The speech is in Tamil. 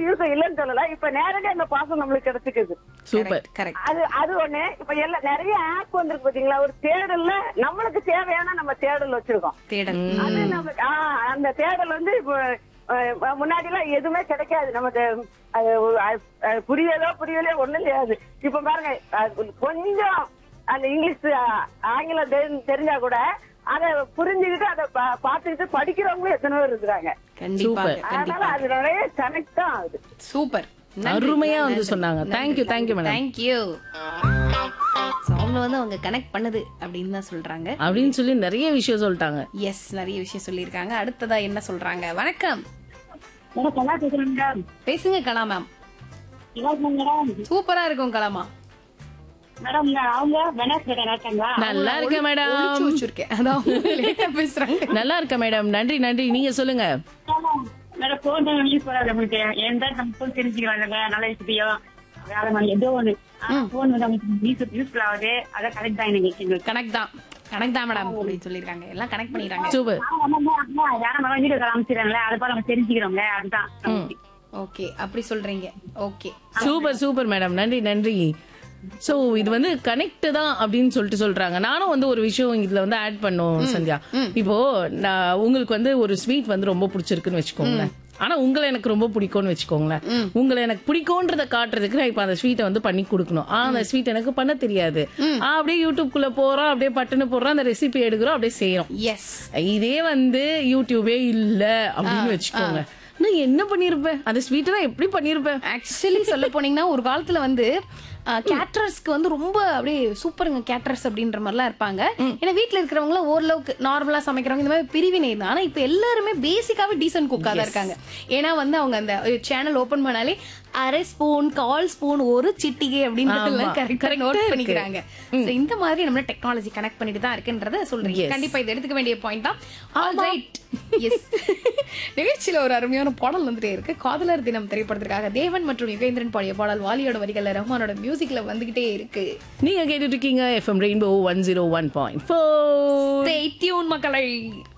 யூஸ் இல்லைன்னு சொல்லல இப்ப நேரடியா அந்த பாசம் நம்மளுக்கு கிடைச்சிக்குது சூப்பர் கரெக்ட் அது அது ஒண்ணு இப்ப எல்லாம் நிறைய ஆப் வந்திருக்கு பாத்தீங்களா ஒரு தேடல்ல நம்மளுக்கு தேவையான நம்ம தேடல் வச்சிருக்கோம் தேடல் அது நம்மளுக்கு ஆ, அந்த தேடல் வந்து இப்போ அஹ், முன்னாடி எல்லாம் எதுவுமே கிடைக்காது நமக்கு அது ஒரு, அஹ், அஹ், புரியலோ புரியலையோ ஒண்ணும் இல்லையாது இப்ப பாருங்க அது கொஞ்சம் அந்த இங்கிலீஷ் அஹ், ஆங்கிலம் தெரி- தெரிஞ்சா கூட அதை புரிஞ்சுக்கிட்டு அதை பா- பார்த்துக்கிட்டு படிக்கிறவங்களும் எத்தனை பேர் இருக்கிறாங்க கண்டிப்பா Super. அதனால கண்டிப்பா அது நிறைய கனெக்ட் தான் ஆகுது சூப்பர் அருமையா வந்து சொன்னாங்க தேங்க்யூ தேங்க்யூ மேடம் தேங்க்யூ அவங்க வந்து அவங்க கனெக்ட் பண்ணுது அப்படின்னு தான் சொல்றாங்க அப்படின்னு சொல்லி நிறைய விஷயம் சொல்லிட்டாங்க எஸ் நிறைய விஷயம் சொல்லியிருக்காங்க அடுத்ததா என்ன சொல்றாங்க வணக்கம் எனக்கு என்ன கேக்குறேன் மேடம் பேசுங்க கலா மேம் மேடம் சூப்பரா இருக்கும் கலாமா மேடம் அவங்க வெனாஸ் கிட்ட இருக்காங்களா நல்லா இருக்கேன் மேடம் ஒளிச்சு வச்சிருக்கேன் அதான் அவங்க லேட்டா பேசுறாங்க நல்லா இருக்கேன் மேடம் நன்றி நன்றி நீங்க சொல்லுங்க மேடம் போன் யூஸ் பண்ணாது உங்களுக்கு எந்த நம்ம போன் தெரிஞ்சுக்கிறாங்க நல்ல விஷயம் வேற மாதிரி ஏதோ ஒண்ணு போன் வந்து அவங்களுக்கு யூஸ் யூஸ்ஃபுல் ஆகுது அதான் கரெக்ட் தான் எனக்கு எங்களுக்கு கனெக்ட் தான் கனெக்ட் தான் மேடம் அப்படின்னு சொல்லியிருக்காங்க எல்லாம் கனெக்ட் பண்ணிடுறாங்க சூப்பர் வேற மாதிரி வீடியோ கால் அமைச்சிடறாங்களே அதை பார்த்து நம்ம தெரிஞ்சுக்கிறோம்ல அதுதான் ஓகே அப்படி சொல்றீங்க ஓகே சூப்பர் சூப்பர் மேடம் நன்றி நன்றி சோ இது வந்து கனெக்ட் தான் அப்படின்னு சொல்லிட்டு சொல்றாங்க நானும் வந்து ஒரு விஷயம் இதுல வந்து ஆட் பண்ணோம் சந்தியா இப்போ நான் உங்களுக்கு வந்து ஒரு ஸ்வீட் வந்து ரொம்ப பிடிச்சிருக்குன்னு வச்சுக்கோங்களேன் ஆனா உங்களை எனக்கு ரொம்ப பிடிக்கும்னு வச்சுக்கோங்களேன் உங்களை எனக்கு பிடிக்கும்ன்றத காட்டுறதுக்கு நான் இப்ப அந்த ஸ்வீட்டை வந்து பண்ணி கொடுக்கணும் ஆனா அந்த ஸ்வீட் எனக்கு பண்ண தெரியாது ஆ, அப்படியே யூடியூப்குள்ள போறோம் அப்படியே பட்டுன்னு போடுறோம் அந்த ரெசிபி எடுக்கிறோம் அப்படியே செய்யறோம் எஸ் இதே வந்து யூடியூபே இல்ல அப்படின்னு வச்சுக்கோங்க நான் என்ன பண்ணிருப்பேன் அந்த ஸ்வீட்டை நான் எப்படி பண்ணிருப்பேன் ஆக்சுவலி சொல்ல போனீங்கன்னா ஒரு காலத்துல வந்து கேட்டரர்ஸ்க்கு வந்து ரொம்ப அப்படியே சூப்பருங்க கேட்டரர்ஸ் அப்படின்ற மாதிரிலாம் இருப்பாங்க ஏன்னா வீட்ல இருக்கிறவங்க ஓரளவுக்கு நார்மலா சமைக்கிறவங்க இந்த மாதிரி பிரிவினை தான் ஆனா இப்ப எல்லாருமே பேசிக்காவே டீசன்ட் குக்கா தான் இருக்காங்க ஏன்னா வந்து அவங்க அந்த சேனல் ஓபன் பண்ணாலே அரை ஸ்பூன் கால் ஸ்பூன் ஒரு சிட்டிகை அப்படின்றதெல்லாம் ஆமா. கரெக்டா Correct ஆ நோட் இருக்கு. பண்ணிக்கிறாங்க So, இந்த மாதிரி நம்ம டெக்னாலஜி கனெக்ட் பண்ணிட்டு தான் இருக்குன்றத சொல்றீங்க Yes. கண்டிப்பா இதை எடுத்துக்க வேண்டிய பாயிண்ட் தான் ஆல் ரைட் எஸ் நிகழ்ச்சியில ஒரு அருமையான பாடல் வந்துட்டே இருக்கு காதலர் தினம் திரைப்படத்திற்காக தேவன் மற்றும் யுகேந்திரன் பாடிய பாடல் வாலியோட வரிகள்ல ரஹ்மானோட மியூசிக்ல வந்துகிட்டே இருக்கு நீங்க கேட்டுட்டு இருக்கீங்க FM rainbow one zero one point four Stay tuned மக்களை